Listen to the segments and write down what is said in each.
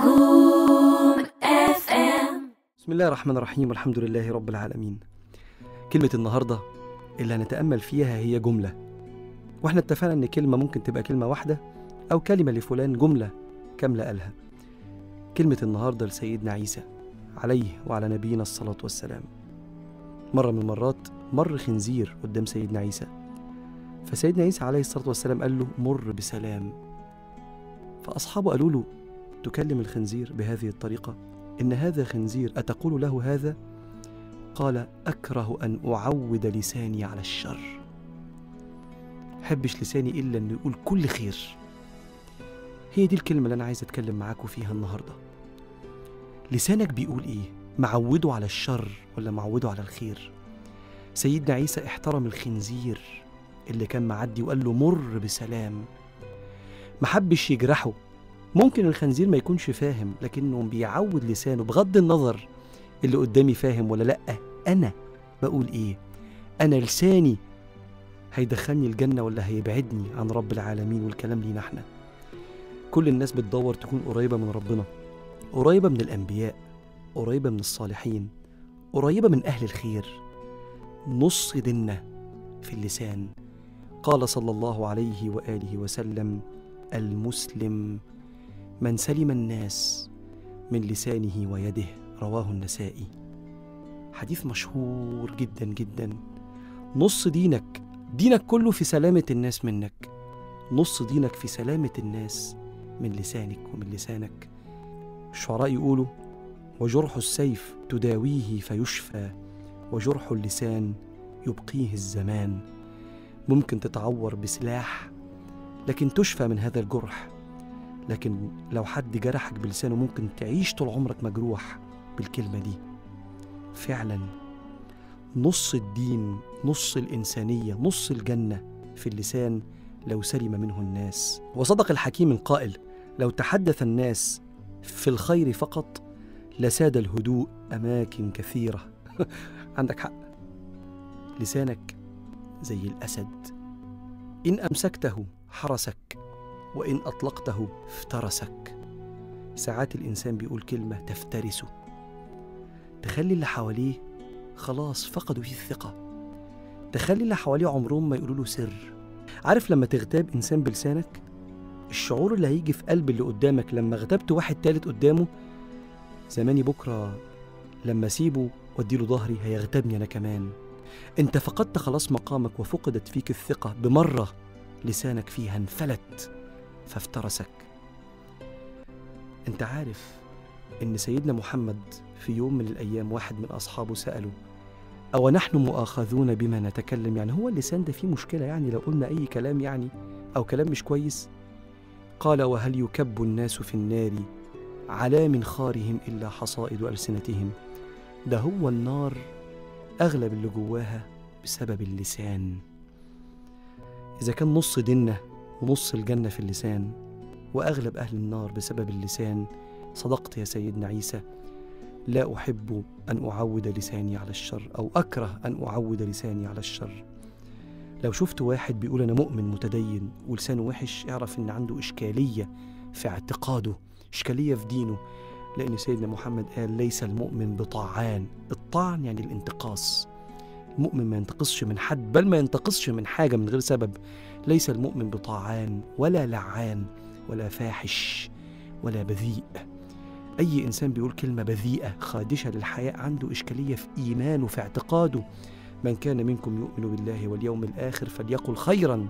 نجوم اف ام بسم الله الرحمن الرحيم والحمد لله رب العالمين كلمة النهاردة اللي هنتأمل فيها هي جملة واحنا اتفقنا ان كلمة ممكن تبقى كلمة واحدة أو كلمة لفلان جملة كاملة قالها كلمة النهاردة لسيدنا عيسى عليه وعلى نبينا الصلاة والسلام مرة من المرات مر خنزير قدام سيدنا عيسى فسيدنا عيسى عليه الصلاة والسلام قال له مر بسلام فأصحابه قالوا له تكلم الخنزير بهذه الطريقة إن هذا خنزير أتقول له هذا؟ قال أكره أن أعود لساني على الشر حبش لساني إلا أنه يقول كل خير هي دي الكلمة اللي أنا عايز أتكلم معاكم فيها النهاردة لسانك بيقول إيه؟ معوده على الشر ولا معوده على الخير؟ سيدنا عيسى احترم الخنزير اللي كان معدي وقال له مر بسلام محبش يجرحه ممكن الخنزير ما يكونش فاهم لكنه بيعود لسانه بغض النظر اللي قدامي فاهم ولا لأ أنا بقول إيه أنا لساني هيدخلني الجنة ولا هيبعدني عن رب العالمين والكلام لينا احنا كل الناس بتدور تكون قريبة من ربنا قريبة من الأنبياء قريبة من الصالحين قريبة من أهل الخير نص ديننا في اللسان قال صلى الله عليه وآله وسلم المسلم من سلم الناس من لسانه ويده رواه النسائي حديث مشهور جدا جدا نص دينك دينك كله في سلامة الناس منك نص دينك في سلامة الناس من لسانك ومن لسانك الشعراء يقولوا وجرح السيف تداويه فيشفى وجرح اللسان يبقيه الزمان ممكن تتعور بسلاح لكن تشفى من هذا الجرح لكن لو حد جرحك بلسانه ممكن تعيش طول عمرك مجروح بالكلمة دي فعلا نص الدين نص الإنسانية نص الجنة في اللسان لو سلم منه الناس وصدق الحكيم القائل لو تحدث الناس في الخير فقط لساد الهدوء أماكن كثيرة عندك حق لسانك زي الأسد إن أمسكته حرسك وإن أطلقته افترسك ساعات الإنسان بيقول كلمة تفترسه تخلي اللي حواليه خلاص فقدوا فيه الثقة تخلي اللي حواليه عمرهم ما يقولوا له سر عارف لما تغتاب إنسان بلسانك الشعور اللي هيجي في قلب اللي قدامك لما غتبت واحد تالت قدامه زماني بكرة لما أسيبه وأديله ظهري هيغتابني أنا كمان أنت فقدت خلاص مقامك وفقدت فيك الثقة بمرة لسانك فيها انفلت فافترسك انت عارف ان سيدنا محمد في يوم من الايام واحد من اصحابه ساله او نحن مؤاخذون بما نتكلم يعني هو اللسان ده فيه مشكله يعني لو قلنا اي كلام يعني او كلام مش كويس قال وهل يكب الناس في النار على منخارهم الا حصائد السنتهم ده هو النار اغلب اللي جواها بسبب اللسان اذا كان نص ديننا ونص الجنة في اللسان وأغلب أهل النار بسبب اللسان صدقت يا سيدنا عيسى لا أحب أن أعود لساني على الشر أو أكره أن أعود لساني على الشر لو شفت واحد بيقول أنا مؤمن متدين ولسانه وحش اعرف إن عنده إشكالية في اعتقاده إشكالية في دينه لأن سيدنا محمد قال ليس المؤمن بطاعان الطعن يعني الانتقاص المؤمن ما ينتقصش من حد بل ما ينتقصش من حاجة من غير سبب ليس المؤمن بطاعان ولا لعان ولا فاحش ولا بذيء أي إنسان بيقول كلمة بذيئة خادشة للحياة عنده إشكالية في إيمانه في اعتقاده من كان منكم يؤمن بالله واليوم الآخر فليقل خيرا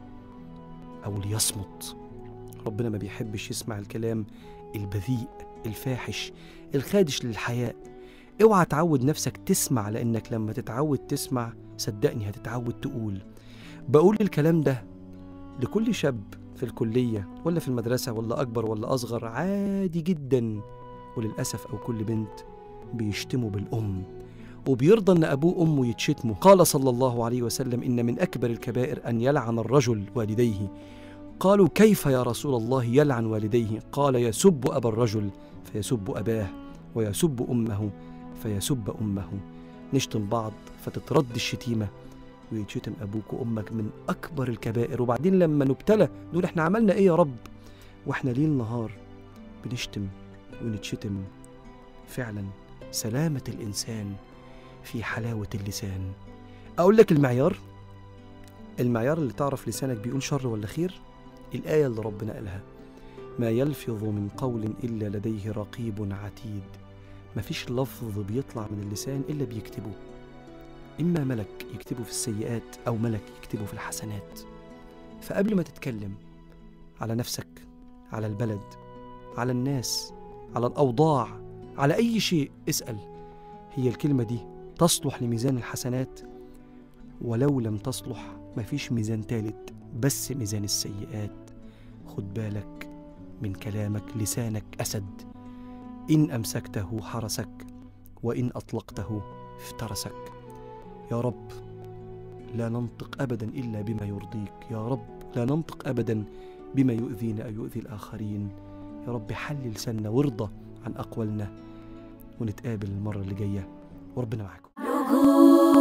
أو ليصمت ربنا ما بيحبش يسمع الكلام البذيء الفاحش الخادش للحياء اوعى تعود نفسك تسمع لأنك لما تتعود تسمع صدقني هتتعود تقول بقول الكلام ده لكل شاب في الكلية ولا في المدرسة ولا أكبر ولا أصغر عادي جدا وللأسف أو كل بنت بيشتموا بالأم وبيرضى أن أبوه وأمه يتشتموا قال صلى الله عليه وسلم إن من أكبر الكبائر أن يلعن الرجل والديه قالوا كيف يا رسول الله يلعن والديه قال يسب أبا الرجل فيسب أباه ويسب أمه فيسب أمه نشتم بعض فتترد الشتيمة ويتشتم أبوك وأمك من أكبر الكبائر وبعدين لما نبتلى نقول إحنا عملنا إيه يا رب وإحنا ليل نهار بنشتم ونتشتم فعلا سلامة الإنسان في حلاوة اللسان أقول لك المعيار المعيار اللي تعرف لسانك بيقول شر ولا خير الآية اللي ربنا قالها ما يلفظ من قول إلا لديه رقيب عتيد مفيش لفظ بيطلع من اللسان إلا بيكتبه إما ملك يكتبه في السيئات أو ملك يكتبه في الحسنات فقبل ما تتكلم على نفسك على البلد على الناس على الأوضاع على أي شيء اسأل هي الكلمة دي تصلح لميزان الحسنات ولو لم تصلح مفيش ميزان تالت بس ميزان السيئات خد بالك من كلامك لسانك أسد إن أمسكته حرسك وإن أطلقته افترسك يا رب لا ننطق أبدا إلا بما يرضيك يا رب لا ننطق أبدا بما يؤذينا أو يؤذي الآخرين يا رب حل لساننا وارضى عن أقوالنا ونتقابل المرة اللي جاية وربنا معاكم نجوم